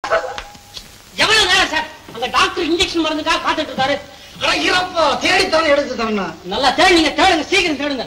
எவ்வளவு நேரம் சார் அந்த டாக்டர் இன்ஜெக்ஷன் மருந்துக்காக காத்துட்டு இருக்காரு அட இறப்பா தேடித்தானே எடுத்துட்டான்னா நல்லா தேடுங்க தேடுங்க சீக்கிரம் தேடுங்க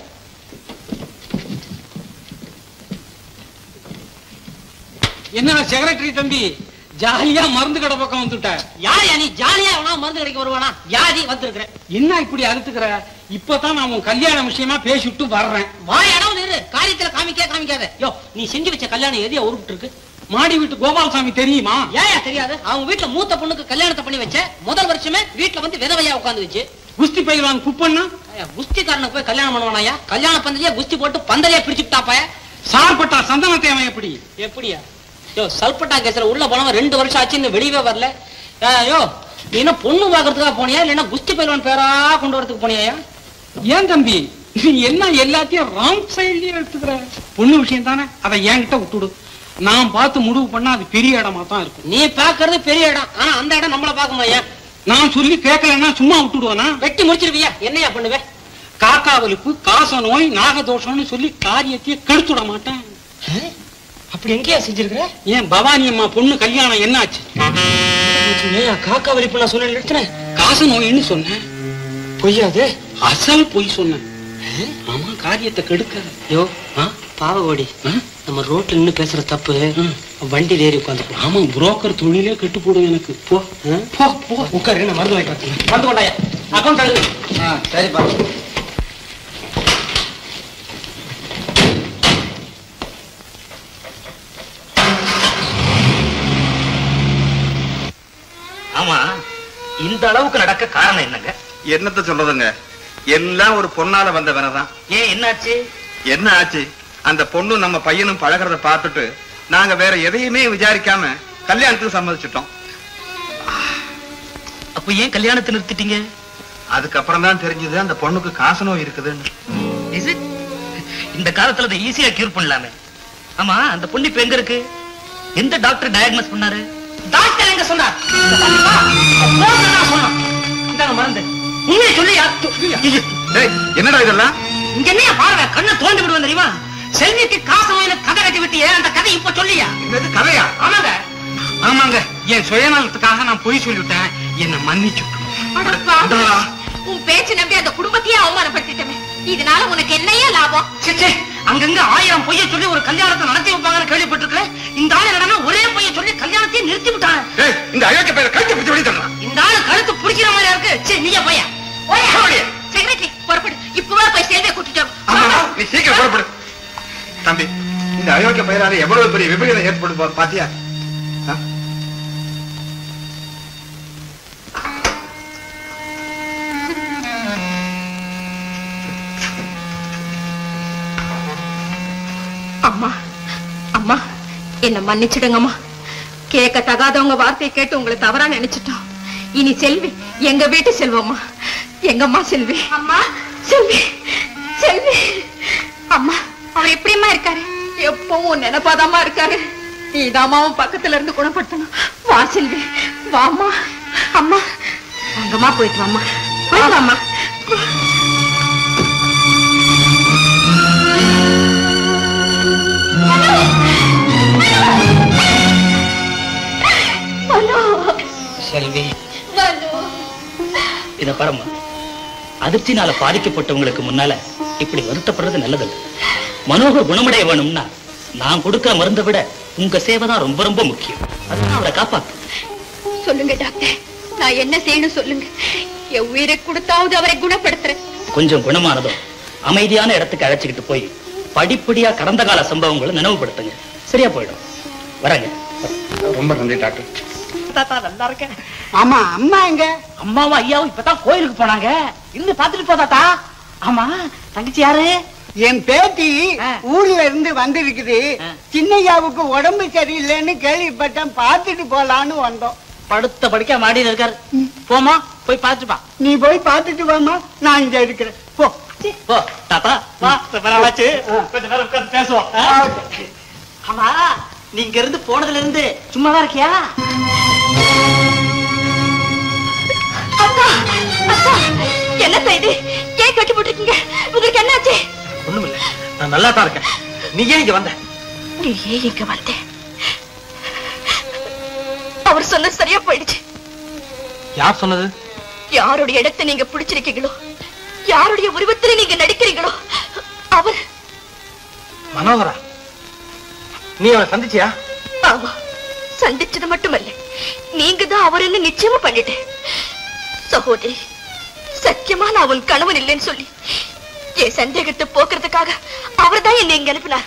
என்ன செக்ரட்டரி தம்பி ஜாலியா மருந்து கடை பக்கம் வந்துட்ட யார் நீ ஜாலியா எவனா மருந்து கிடைக்க வருவானா வியாதி வந்திருக்கிறேன் என்ன இப்படி அறுத்துக்கிற இப்பதான் நான் உன் கல்யாண விஷயமா பேசிவிட்டு வர்றேன் வாய் இடம் இரு காரியத்துல காமிக்க காமிக்காத யோ நீ செஞ்சு வச்ச கல்யாணம் எதையா உருப்பிட்டு இருக்கு மாடி வீட்டு கோபாலசாமி தெரியுமா ஏன் தெரியாது அவங்க வீட்டுல மூத்த பொண்ணுக்கு கல்யாணத்தை பண்ணி வச்ச முதல் வருஷமே வீட்டுல வந்து விதவையா உட்கார்ந்து வச்சு குஸ்தி பயிலான் குப்பண்ணா ஐயா, குஸ்திக்காரனுக்கு போய் கல்யாணம் பண்ணுவானாயா கல்யாண பந்தலையே குஸ்தி போட்டு பந்தலையே பிடிச்சுட்டாப்பாய சார்பட்டா சந்தனத்தை அவன் எப்படி எப்படியா யோ சல்பட்டா கேஸ்ல உள்ள போனவன் ரெண்டு வருஷம் ஆச்சு இன்னும் வெளியவே வரல ஆ, யோ நீ என்ன பொண்ணு பாக்குறதுக்காக போனியா இல்லைன்னா குஸ்தி பயில்வான் பேரா கொண்டு வரதுக்கு போனியா ஏன் தம்பி நீ என்ன எல்லாத்தையும் ராங் சைட்லயே எடுத்துக்கிற பொண்ணு விஷயம் தானே அதை என்கிட்ட விட்டுடு நான் பார்த்து முடிவு பண்ணா அது பெரிய இடமா தான் இருக்கும் நீ பாக்குறது பெரிய இடம் ஆனா அந்த இடம் நம்மள பாக்குமாயா நான் சொல்லி கேட்கலன்னா சும்மா விட்டுடுவானா வெட்டி முடிச்சிருவியா என்னையா பண்ணுவ காக்காவலுப்பு காச நோய் நாகதோஷம்னு சொல்லி காரியத்தையே கெடுத்துட மாட்டேன் அப்படி எங்கேயா செஞ்சிருக்கிற ஏன் பவானி அம்மா பொண்ணு கல்யாணம் என்னாச்சு காக்கா வலிப்பு நான் சொன்ன நிறுத்தினேன் காச நோயின்னு சொன்னேன் பொய்யாது அசல் பொய் சொன்னேன் ஆமா காரியத்தை கெடுக்காத யோ பாவகோடி ஆ? நம்ம ரோட்ல நின்னு பேசுற தப்பு ம். வண்டியில ஏறி உட்காந்து ஆமா புரோக்கர் தொழிலே கெட்டு போடும் எனக்கு போ போ போ உட்காரு நான் மருந்து வாங்கி பார்த்தேன் மருந்து கொண்டாயா அக்கௌண்ட் எழுது ஆ சரிப்பா ஆமா இந்த அளவுக்கு நடக்க காரணம் என்னங்க என்னத்த சொல்றதுங்க எல்லாம் ஒரு பொண்ணால வந்த வினதான் ஏன் என்னாச்சு என்ன ஆச்சு அந்த பொண்ணு நம்ம பையனும் பழகுறத பார்த்துட்டு நாங்க வேற எதையுமே விசாரிக்காம கல்யாணத்துக்கு சம்மதிச்சிட்டோம் அப்ப ஏன் கல்யாணத்தை நிறுத்திட்டீங்க அதுக்கப்புறம் தான் தெரிஞ்சது அந்த பொண்ணுக்கு காச நோய் இருக்குதுன்னு Is it? இந்த காலத்துல அதை ஈஸியா கியூர் பண்ணலாமே ஆமா அந்த பொண்ணு இப்ப எங்க இருக்கு எந்த டாக்டர் டயக்னோஸ் பண்ணாரு டாக்டர் எங்க சொன்னார் சொன்னான் இந்தாங்க மருந்து உண்மையை சொல்லியா டேய், என்னடா இதெல்லாம் இங்க என்னையா பாருங்க கண்ணை தோண்டி விடுவேன் தெரியுமா செல்விக்கு காசு வாங்கின கதை கட்டி விட்டியே அந்த கதை இப்ப சொல்லியா என்னது கதையா ஆமாங்க ஆமாங்க என் சுயநலத்துக்காக நான் பொய் சொல்லிவிட்டேன் என்ன மன்னிச்சு இந்தாடா. உன் பேச்சு நம்பி அந்த குடும்பத்தையே அவமானப்படுத்திட்டமே இதனால உனக்கு என்னையா லாபம் சே, சே, அங்கங்க ஆயிரம் பொய்ய சொல்லி ஒரு கல்யாணத்தை நடத்தி வைப்பாங்கன்னு கேள்விப்பட்டிருக்கேன் இந்த ஆளு என்னன்னா ஒரே பொய்ய சொல்லி கல்யாணத்தையே நிறுத்தி விட்டாங்க டேய், இந்த அயோக்கிய பேரை கழுத்தை பிடிச்சு வெளியே தள்ளலாம் இந்த ஆளு கழுத்து பிடிக்கிற மாதிரியா இருக்கு சரி நீயா பையா செக்ரட்டரி புறப்படு இப்பவே போய் செல்வியை கூட்டிட்டு ஆமா, வா. நீ சீக்கிரம் புறப்படு தம்பி இந்த அயோக்கிய பயிரால எவ்வளவு பெரிய விபரீதம் ஏற்படும் பா- பாத்தியா ஆ? அம்மா அம்மா என்ன மன்னிச்சிடுங்கம்மா கேட்க தகாதவங்க வார்த்தையை கேட்டு உங்களை தவறா நினைச்சிட்டோம் இனி செல்வி எங்க வீட்டு செல்வம்மா எங்கம்மா செல்வி அம்மா செல்வி செல்வி அம்மா அவர் எப்படிம்மா இருக்காரு எப்பவும் நினைப்பாதாம்மா இருக்காரு நீதாம்மா அவன் பக்கத்துல இருந்து குணப்படுத்தணும் வா செல்வி வாம்மா அம்மா அங்கம்மா போயிட்டு வாம்மா போயிட்டு வாம்மா மனோ செல்வி மனோ இத பாரும்மா அதிர்ச்சினால பாதிக்கப்பட்டவங்களுக்கு முன்னால இப்படி வருத்தப்படுறது நல்லதல்ல மனோகர் குணமடைய வேணும்னா நான் கொடுக்கிற மருந்தை விட உங்க சேவை தான் ரொம்ப ரொம்ப முக்கியம் அதுதான் அவரை காப்பாத்து சொல்லுங்க டாக்டர் நான் என்ன செய்யணும் சொல்லுங்க என் உயிரை கொடுத்தாவது அவரை குணப்படுத்துறேன் கொஞ்சம் குணமானதும் அமைதியான இடத்துக்கு அழைச்சிக்கிட்டு போய் படிப்படியா கடந்த கால சம்பவங்களை நினைவுபடுத்துங்க சரியா போயிடும் வரேங்க ரொம்ப நன்றி டாக்டர் தாத்தா நல்லா இருக்கேன் ஆமா அம்மா எங்க அம்மாவும் ஐயாவும் இப்பதான் கோயிலுக்கு போனாங்க இருந்து பாத்துட்டு போதாத்தா ஆமா தங்கச்சி யாரு என் பேத்தி ஆ. ஊர்ல இருந்து வந்திருக்குது ஆ. சின்னையாவுக்கு உடம்பு சரியில்லைன்னு கேள்விப்பட்டேன் பார்த்துட்டு போலான்னு வந்தோம் படுத்த படுக்க மாடியில இருக்காரு போமா போய் பாத்துப்பா நீ போய் பார்த்துட்டு வாமா நான் இங்க இருக்கிறேன் போ போ தாத்தா வா ரொம்ப நாளாச்சு கொஞ்ச நேரம் உட்கார்ந்து பேசுவோம் ஆ? ஆமா நீங்க இருந்து போனதுல இருந்து சும்மாதான் இருக்கியா அத்தா அத்தா என்ன செய்தி ஏன் கட்டி போட்டிருக்கீங்க உங்களுக்கு என்னாச்சு ஒண்ணுமில்ல நான் நல்லா தான் இருக்கேன் நீ ஏன் இங்க வந்த நீ ஏன் இங்க வந்த அவர் சொன்னது சரியா போயிடுச்சு யார் சொன்னது யாருடைய இடத்தை நீங்க பிடிச்சிருக்கீங்களோ யாருடைய உருவத்துல நீங்க நடிக்கிறீங்களோ அவர் மனோகரா நீ அவனை சந்திச்சியா ஆமா சந்திச்சது மட்டுமல்ல நீங்க தான் அவருன்னு நிச்சயமா பண்ணிட்டேன் சகோதரி சத்தியமா நான் உன் கணவன் இல்லைன்னு சொல்லி என் சந்தேகத்தை போக்குறதுக்காக அவர் தான் என்னை இங்க அனுப்பினார்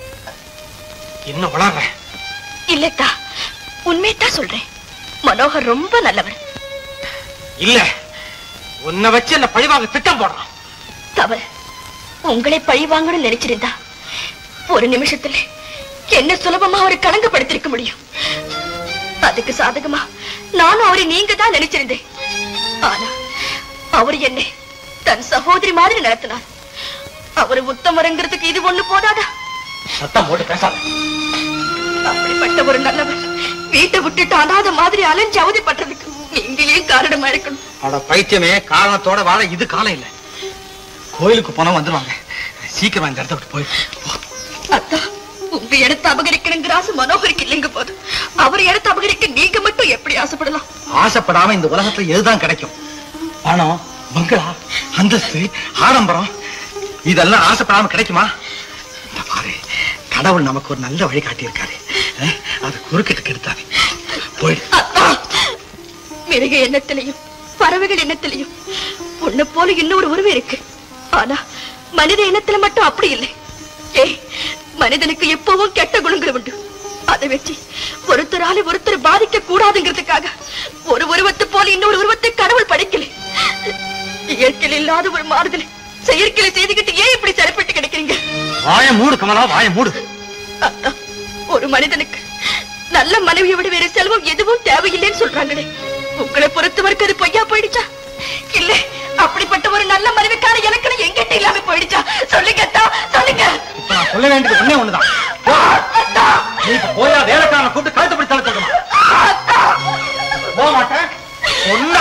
என்ன வளர்ற இல்லத்தா உண்மையத்தான் சொல்றேன் மனோகர் ரொம்ப நல்லவர் இல்ல உன்னை வச்சு என்ன பழிவாங்க திட்டம் போடுறான் தவறு உங்களை பழி வாங்கணும்னு நினைச்சிருந்தா ஒரு நிமிஷத்துல என்ன சுலபமா அவரை களங்கப்படுத்திருக்க முடியும் அதுக்கு சாதகமா நானும் அவரை நீங்க தான் நினைச்சிருந்தேன் ஆனா அவர் என்னை தன் சகோதரி மாதிரி நடத்தினார் அவர் உத்தமருங்கிறதுக்கு இது ஒண்ணு போதாதா சத்தம் போட்டு பேசாத அப்படிப்பட்ட ஒரு நல்லவர் வீட்டை விட்டுட்டு அனாத மாதிரி அலைஞ்சு அவதிப்பட்டதுக்கு நீங்க ஏன் காரணமா இருக்கணும் அவட பைத்தியமே காரணத்தோட வாழ இது காலம் இல்ல கோயிலுக்கு போனா வந்துருவாங்க சீக்கிரமா இந்த இடத்த விட்டு போய் அத்தா உங்க இடத்தை அபகரிக்கணுங்கிற ஆசை மனோகருக்கு இல்லைங்க போது அவர் இடத்தை அபகரிக்க நீங்க மட்டும் எப்படி ஆசைப்படலாம் ஆசைப்படாம இந்த உலகத்துல எதுதான் கிடைக்கும் பணம் பங்களா அந்தஸ்து ஆடம்பரம் இதெல்லாம் ஆசைப்படாம கிடைக்குமா இந்த பாரு கடவுள் நமக்கு ஒரு நல்ல வழி காட்டியிருக்காரு அஹ், அது குறுக்கிட்டு கெடுத்தாரு போயிடு அத்தா மிருக எண்ணத்திலையும் பறவைகள் எண்ணத்திலையும் உன்னை போல இன்னொரு உருவம் இருக்கு ஆனா மனித எண்ணத்துல மட்டும் அப்படி இல்லை ஏ மனிதனுக்கு எப்பவும் கெட்ட குணங்கள் உண்டு அதை வச்சு ஒருத்தரால ஒருத்தர் பாதிக்க கூடாதுங்கிறதுக்காக ஒரு உருவத்தை போல இன்னொரு உருவத்தை கடவுள் படைக்கல இயற்கையில் இல்லாத ஒரு மாறுதலை செயற்கையில செய்துகிட்டு ஏன் இப்படி சிறப்பட்டு கிடைக்கிறீங்க வாய மூடு கமலா வாய மூடு அத்தா, ஒரு மனிதனுக்கு நல்ல மனைவியை விட வேற செல்வம் எதுவும் தேவையில்லைன்னு சொல்றாங்களே உங்களை பொறுத்தவரைக்கும் அது பொய்யா போயிடுச்சா இல்ல அப்படிப்பட்ட ஒரு நல்ல மனைவிக்கான இலக்கணம் எங்கிட்ட இல்லாம போயிடுச்சா சொல்லுங்க அத்தா, சொல்லுங்க இப்ப நான் சொல்ல வேண்டியது ஒண்ணே ஒண்ணுதான் போ. நீ இப்ப போயா வேலைக்காரனை கூப்பிட்டு கழுத்து பிடிச்சாலும் சொல்லணும் போக மாட்டேன் சொன்னா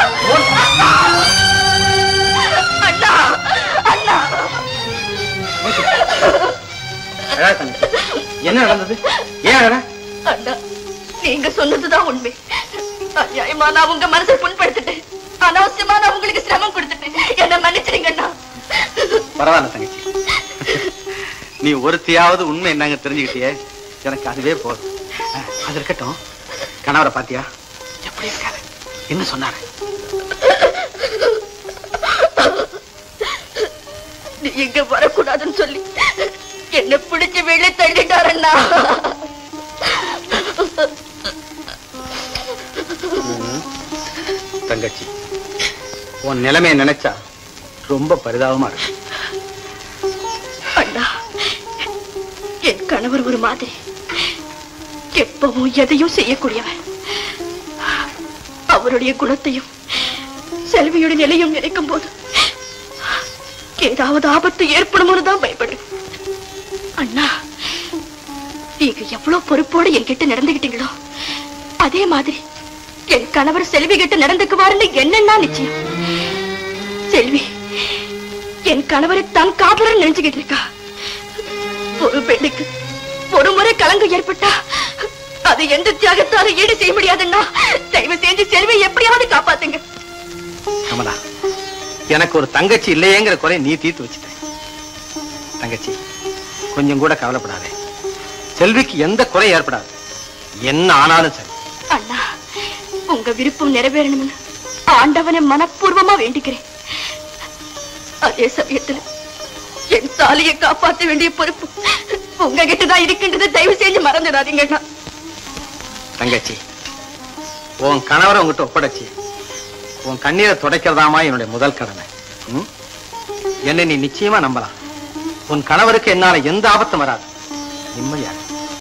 அண்ணா அண்ணா என்ன நடந்தது ஏன் அழற? அண்ணா நீங்க சொன்னதுதான் உண்மை அநியாயமா நான் உங்க மனசை புண்படுத்திட்டேன் அனாவசியமா நான் உங்களுக்கு சிரமம் கொடுத்துட்டேன் என்ன மன்னிச்சிடுங்க அண்ணா பரவாயில்ல தங்கச்சி நீ ஒருத்தியாவது உண்மை என்னங்க தெரிஞ்சுக்கிட்டியே எனக்கு அதுவே போதும் அஹ், அது இருக்கட்டும் கணவரை பாத்தியா எப்படி இருக்காரு என்ன சொன்னாரு நீ இங்க வரக்கூடாதுன்னு சொல்லி என்ன பிடிச்சு வெளியே தள்ளிட்டாரண்ணா தங்கச்சி உன் நிலைமையை நினைச்சா ரொம்ப பரிதாபமா இருக்கு அண்ணா என் கணவர் ஒரு மாதிரி எப்பவும் எதையும் செய்யக்கூடியவர் அவருடைய குணத்தையும் செல்வியுடைய நிலையும் நினைக்கும் போது ஏதாவது ஆபத்து ஏற்படுமோன்னு தான் பயப்படுறேன் அண்ணா நீங்க எவ்வளவு பொறுப்போடு என்கிட்ட நடந்துகிட்டீங்களோ அதே மாதிரி என் கணவர் செல்வி கிட்ட நடந்துக்குவாருன்னு என்னன்னா நிச்சயம் செல்வி என் கணவரை தன் காதலர் நினைச்சுக்கிட்டு இருக்கா ஒரு பெண்ணுக்கு ஒரு முறை கலங்கு ஏற்பட்டா அது எந்த தியாகத்தாலும் ஈடு செய்ய முடியாதுன்னா தயவு செஞ்சு செல்வியை எப்படியாவது காப்பாத்துங்க கமலா எனக்கு ஒரு தங்கச்சி இல்லையேங்கிற குறை நீ தீர்த்து வச்சுட்ட தங்கச்சி கொஞ்சம் கூட கவலைப்படாதே செல்விக்கு எந்த குறை ஏற்படாது என்ன ஆனாலும் சரி அண்ணா உங்க விருப்பம் நிறைவேறணும்னு ஆண்டவனை மனப்பூர்வமா வேண்டிக்கிறேன் அதே சமயத்துல என் தாலியை காப்பாத்த வேண்டிய பொறுப்பு உங்ககிட்ட தான் இருக்கின்றதை தயவு செஞ்சு மறந்துடாதீங்க அண்ணா தங்கச்சி உன் கணவரை உங்ககிட்ட ஒப்படைச்சு உன் கண்ணீரை துடைக்கிறதாமா என்னுடைய முதல் கடமை ம்? என்னை நீ நிச்சயமா நம்பலாம் உன் கணவருக்கு என்னால எந்த ஆபத்தும் வராது நிம்மதியாக